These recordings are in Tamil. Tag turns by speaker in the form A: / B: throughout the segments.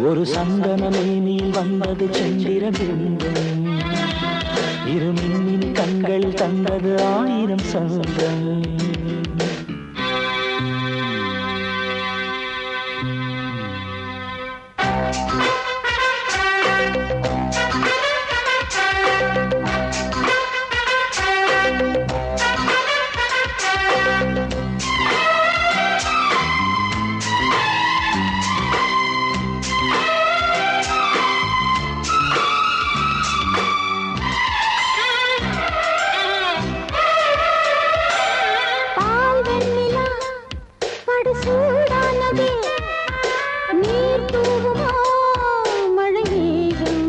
A: ஒரு சந்தன மேனியில் வந்தது சந்திர பிம்பம் இரு மின்மினி கண்களில் தந்தது ஆயிரம் சந்தம்
B: பால் வெண்ணிலா படு சூடானதே நீர் தூவுமா மழை மேகம்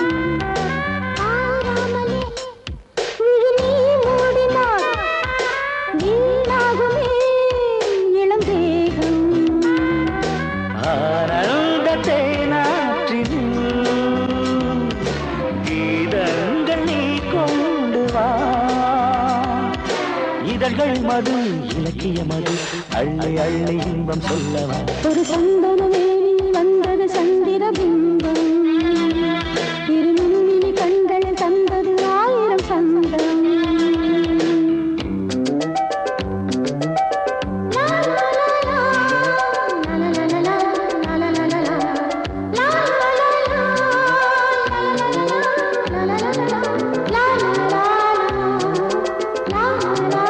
B: ஆறாமலே விழி நீ மூடினாள் வீணாகுமே இளம் தேகம்
A: ஆனந்த தேனாற்றில் கீதங்கள் நீ கொண்டு வா இதழ்கள் மது இலக்கிய மது அள்ளி அள்ளி இன்பம் சொல்லவா
B: ஒரு சந்தனமேனில் வந்தது சந்திர பிம்பம் இருமினி கண்கள் தந்தது ஆயிரம் சந்தம் லா, லா, லா, லா. லா, லா, லா, லா, லா, லா, லா, லா, லா. லா, லா, லா, லா. லா, லா, லா, லா, லா, லா, லா, லா, லா, லா, லா, லா, லா, லா.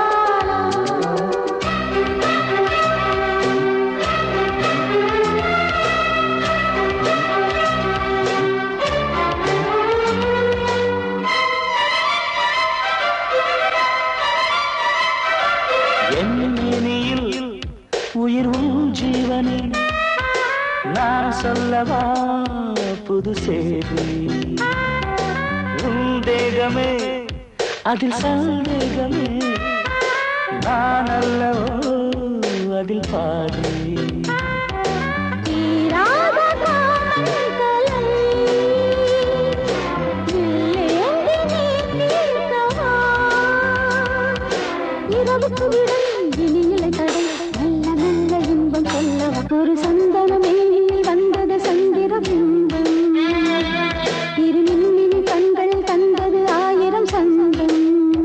A: என் மேனியில் உயிர் உன் ஜீவனே நான் சொல்லவா புது செய்தி உன் தேகமே அதில் சந்தேகமே நான் அல்லவோ அதில் பாதி
B: தீராத காமங்கலை வில்லேந்தி நீ தீர்க்கவா? இரவுக்கு விடை இனி இல்லை தடை